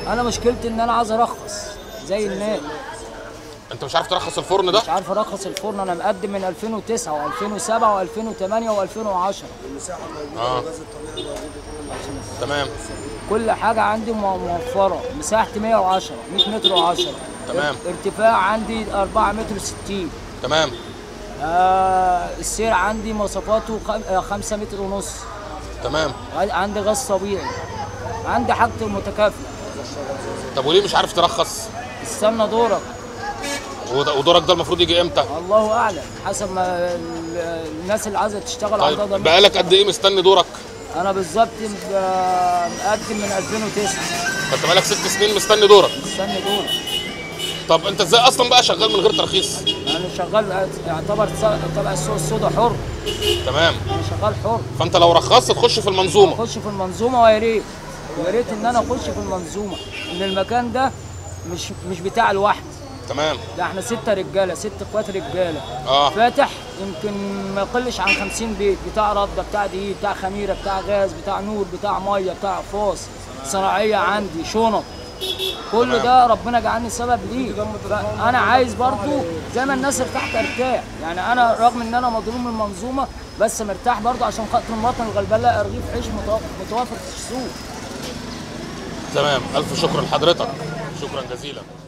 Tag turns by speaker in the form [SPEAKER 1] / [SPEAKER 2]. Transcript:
[SPEAKER 1] انا مشكلتي ان انا عايز ارخص زي الناس
[SPEAKER 2] انت مش عارف ترخص الفرن ده
[SPEAKER 1] مش عارف ارخص الفرن انا مقدم من 2009 و2007 و2008 و2010
[SPEAKER 2] اه تمام
[SPEAKER 1] كل حاجه عندي مو- موفره مساحتي 110 100 متر و10
[SPEAKER 2] تمام.
[SPEAKER 1] ارتفاع عندي 4 متر 60
[SPEAKER 2] تمام
[SPEAKER 1] آه السير عندي مواصفاته 5 متر ونص
[SPEAKER 2] تمام
[SPEAKER 1] عندي غاز طبيعي عندي حاجتي المتكافئه
[SPEAKER 2] طب وليه مش عارف ترخص
[SPEAKER 1] استنى دورك
[SPEAKER 2] وده- ودورك ده المفروض يجي امتى
[SPEAKER 1] الله اعلم حسب ما ال- الناس اللي عايزه تشتغل عندها
[SPEAKER 2] طيب
[SPEAKER 1] ضمير
[SPEAKER 2] بقالك قد ايه مستني دورك
[SPEAKER 1] انا بالظبط ب- مقدم من 2009
[SPEAKER 2] انت بقالك ست سنين مستني دورك
[SPEAKER 1] استنى دورك
[SPEAKER 2] طب انت ازاي اصلا بقى شغال من غير ترخيص
[SPEAKER 1] انا شغال يعتبر س- تبع السوق السوداء حر
[SPEAKER 2] تمام
[SPEAKER 1] انا شغال حر
[SPEAKER 2] فانت لو رخصت تخش في المنظومه
[SPEAKER 1] اخش في المنظومه ويا ريت يا ريت ان انا اخش في المنظومه ان المكان ده مش مش بتاع لوحدي
[SPEAKER 2] تمام
[SPEAKER 1] ده احنا ستة رجاله ست اخوات رجاله
[SPEAKER 2] اه
[SPEAKER 1] فاتح يمكن ما يقلش عن 50 بيت بتاع رده بتاع دقيق بتاع خميره بتاع غاز بتاع نور بتاع ميه بتاع فاص صناعيه عندي شنط كل
[SPEAKER 2] تمام.
[SPEAKER 1] ده ربنا جعلني سبب ليه انا عايز برضو زي ما الناس ارتحت ارتاح يعني انا رغم ان انا مظلوم من المنظومه بس مرتاح برضو عشان خاطر المواطن الغلبان لا رغيف عيش متوفر- متوافر في السوق
[SPEAKER 2] تمام الف شكر لحضرتك شكرا جزيلا